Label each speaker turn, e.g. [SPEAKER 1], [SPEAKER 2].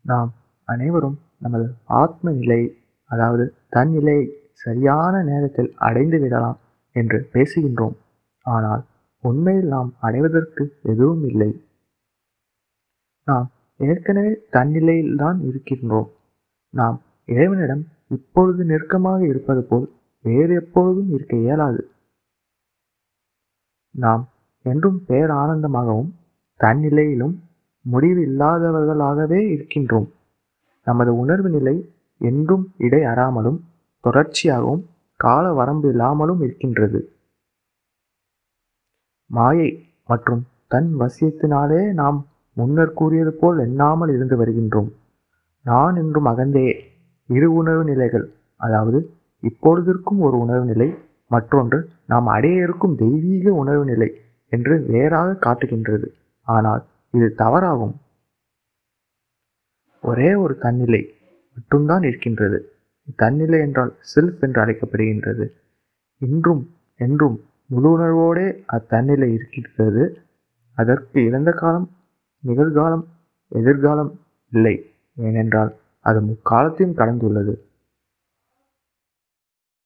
[SPEAKER 1] நாம் அனைவரும் நமது ஆத்ம நிலை அதாவது தன் நிலையை சரியான நேரத்தில் அடைந்து விடலாம் என்று பேசுகின்றோம் ஆனால் உண்மையில் நாம் அடைவதற்கு எதுவும் இல்லை நாம் ஏற்கனவே தன்னிலையில்தான் இருக்கின்றோம் நாம் இறைவனிடம் இப்பொழுது நெருக்கமாக இருப்பது போல் வேறு எப்பொழுதும் இருக்க இயலாது நாம் என்றும் பேரானந்தமாகவும் தன்னிலையிலும் முடிவு இல்லாதவர்களாகவே இருக்கின்றோம் நமது உணர்வு நிலை என்றும் இடை அறாமலும் தொடர்ச்சியாகவும் கால வரம்பு இல்லாமலும் இருக்கின்றது மாயை மற்றும் தன் வசியத்தினாலே நாம் முன்னர் கூறியது போல் எண்ணாமல் இருந்து வருகின்றோம் நான் என்றும் அகந்தே இரு உணர்வு நிலைகள் அதாவது இப்பொழுதிருக்கும் ஒரு உணர்வு நிலை மற்றொன்று நாம் அடைய இருக்கும் தெய்வீக உணர்வு நிலை என்று வேறாக காட்டுகின்றது ஆனால் இது தவறாகும் ஒரே ஒரு தன்னிலை மட்டும்தான் இருக்கின்றது தன்னிலை என்றால் செல்ஃப் என்று அழைக்கப்படுகின்றது இன்றும் என்றும் முழு உணர்வோடே அத்தன்னிலை இருக்கின்றது அதற்கு இறந்த காலம் நிகழ்காலம் எதிர்காலம் இல்லை ஏனென்றால் அது முக்காலத்தையும் கடந்துள்ளது